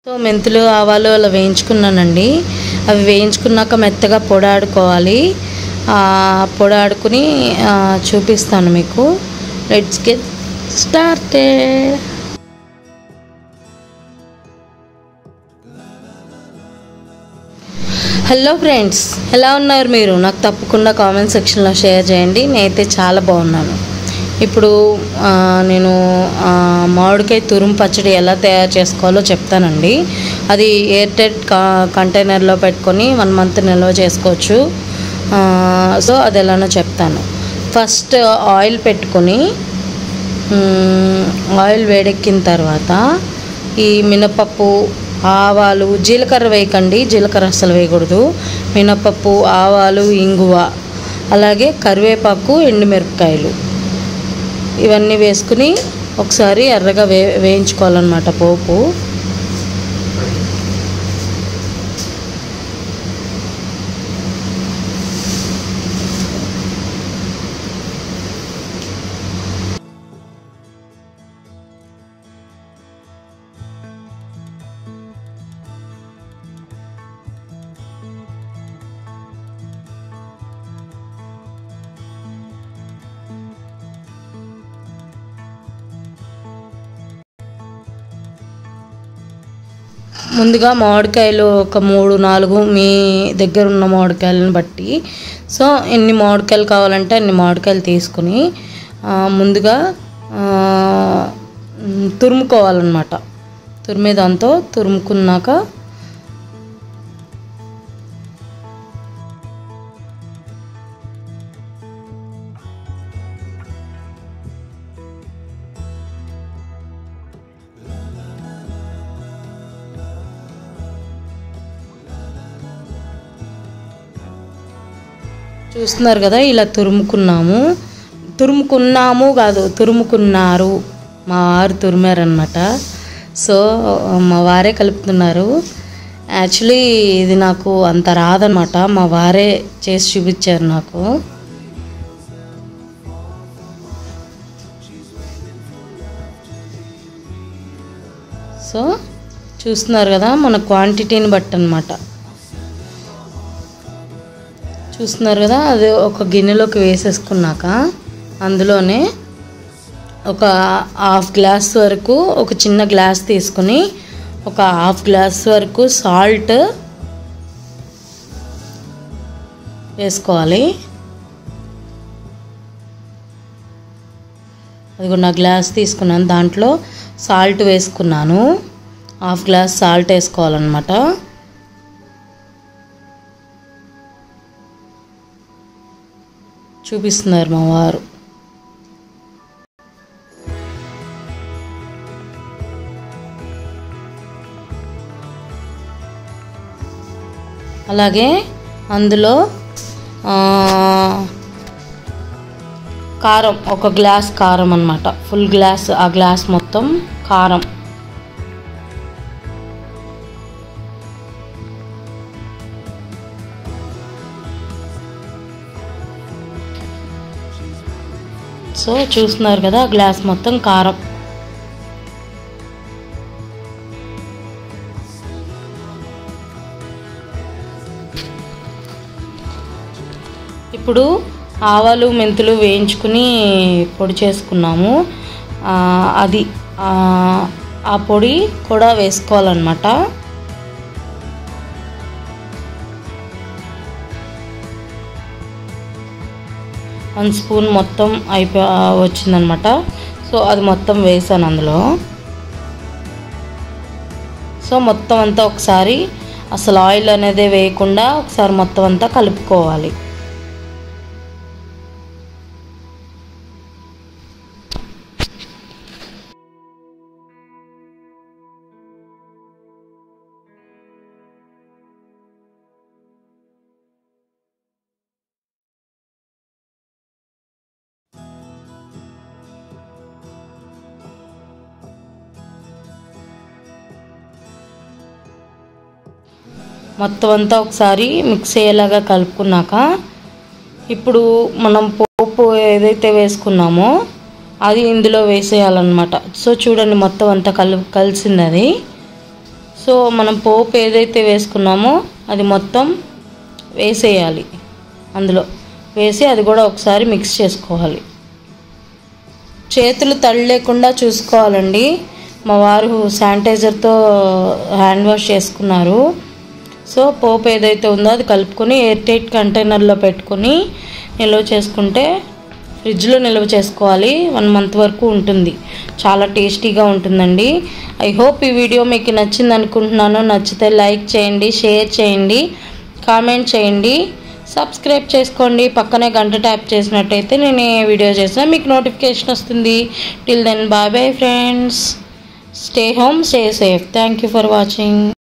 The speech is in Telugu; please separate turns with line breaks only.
సో మెంతులు ఆవాలు అలా వేయించుకున్నానండి అవి వేయించుకున్నాక మెత్తగా పొడాడుకోవాలి ఆ, పొడాడుకుని ఆ, చూపిస్తాను మీకు let's get started hello friends ఎలా ఉన్నారు మీరు నాకు తప్పకుండా కామెంట్ సెక్షన్లో షేర్ చేయండి నేనైతే చాలా బాగున్నాను ఇప్పుడు ఆ, నేను ఆ, మామిడికాయ తురుము పచ్చడి ఎలా తయారు చేసుకోవాలో చెప్తానండి అది ఎయిర్ టైట్ కా కంటైనర్లో పెట్టుకొని వన్ మంత్ నిల్వ చేసుకోవచ్చు ఆ, సో అది ఎలానో చెప్తాను ఫస్ట్ ఆయిల్ పెట్టుకొని మ్, ఆయిల్ వేడెక్కిన తర్వాత ఈ మినపప్పు ఆవాలు జీలకర్ర వేయకండి జీలకర్ర అస్సలు వేయకూడదు మినపప్పు ఆవాలు ఇంగువ అలాగే కరివేపాకు ఎండుమిరపకాయలు ఇవన్నీ వేసుకుని ఒకసారి ఎర్రగా వే వేయించుకోవాలన్నమాట పోపు ముందుగా మామిడికాయలు ఒక మూడు నాలుగు మీ దగ్గర ఉన్న మామిడికాయలను బట్టి సో ఎన్ని మామిడికాయలు కావాలంటే అన్ని మామిడికాయలు తీసుకుని ఆ, ముందుగా ఆ, మ్, తురుముకోవాలన్నమాట తురిమే దాంతో తురుముకున్నాక చూస్తున్నారు కదా ఇలా తురుముకున్నాము తురుముకున్నాము కాదు తురుముకున్నారు మా వారు తురిమారనమాట సో మా వారే కలుపుతున్నారు యాక్చువల్లీ ఇది నాకు అంత రాదనమాట మా వారే చేసి చూపించారు నాకు సో చూస్తున్నారు కదా మన క్వాంటిటీని బట్టి అనమాట చూస్తున్నారు కదా అది ఒక గిన్నెలోకి వేసేసుకున్నాక అందులోనే ఒక హాఫ్ గ్లాస్ వరకు ఒక చిన్న గ్లాస్ తీసుకుని ఒక హాఫ్ గ్లాస్ వరకు సాల్ట్ వేసుకోవాలి అది నా గ్లాస్ తీసుకున్నాను దాంట్లో సాల్ట్ వేసుకున్నాను హాఫ్ గ్లాస్ సాల్ట్ వేసుకోవాలన్నమాట చూపిస్తున్నారు మా వారు అలాగే అందులో ఆ, కారం ఒక గ్లాస్ కారం అన్నమాట ఫుల్ గ్లాస్ ఆ గ్లాస్ మొత్తం కారం సో చూస్తున్నారు కదా గ్లాస్ మొత్తం కారం ఇప్పుడు ఆవాలు మెంతులు వేయించుకుని పొడి చేసుకున్నాము ఆ, అది ఆ, ఆ పొడి కూడా వేసుకోవాలన్నమాట వన్ స్పూన్ మొత్తం అయిపో వచ్చిందనమాట సో అది మొత్తం వేసాను అందులో సో మొత్తం అంతా ఒకసారి అసలు ఆయిల్ అనేది వేయకుండా ఒకసారి మొత్తం అంతా కలుపుకోవాలి మొత్తం అంతా ఒకసారి మిక్స్ అయ్యేలాగా కలుపుకున్నాక ఇప్పుడు మనం పోపు ఏదైతే వేసుకున్నామో అది ఇందులో వేసేయాలన్నమాట సో చూడండి మొత్తం అంతా కలు కలిసింది అది సో మనం పోపు ఏదైతే వేసుకున్నామో అది మొత్తం వేసేయాలి అందులో వేసి అది కూడా ఒకసారి మిక్స్ చేసుకోవాలి చేతులు తడి లేకుండా చూసుకోవాలండి మా వారు శానిటైజర్తో హ్యాండ్ వాష్ చేసుకున్నారు సో పోపు ఏదైతే ఉందో అది కలుపుకొని ఎయిర్ టైట్ కంటైనర్లో పెట్టుకొని నిల్వ చేసుకుంటే ఫ్రిడ్జ్లో నిల్వ చేసుకోవాలి వన్ మంత్ వరకు ఉంటుంది చాలా టేస్టీగా ఉంటుందండి ఐ హోప్ ఈ వీడియో మీకు నచ్చింది అనుకుంటున్నాను నచ్చితే లైక్ చేయండి షేర్ చేయండి కామెంట్ చేయండి సబ్స్క్రైబ్ చేసుకోండి పక్కనే గంట ట్యాప్ చేసినట్టయితే నేను ఏ వీడియో చేసినా మీకు నోటిఫికేషన్ వస్తుంది till then bye bye friends stay home stay safe thank you for watching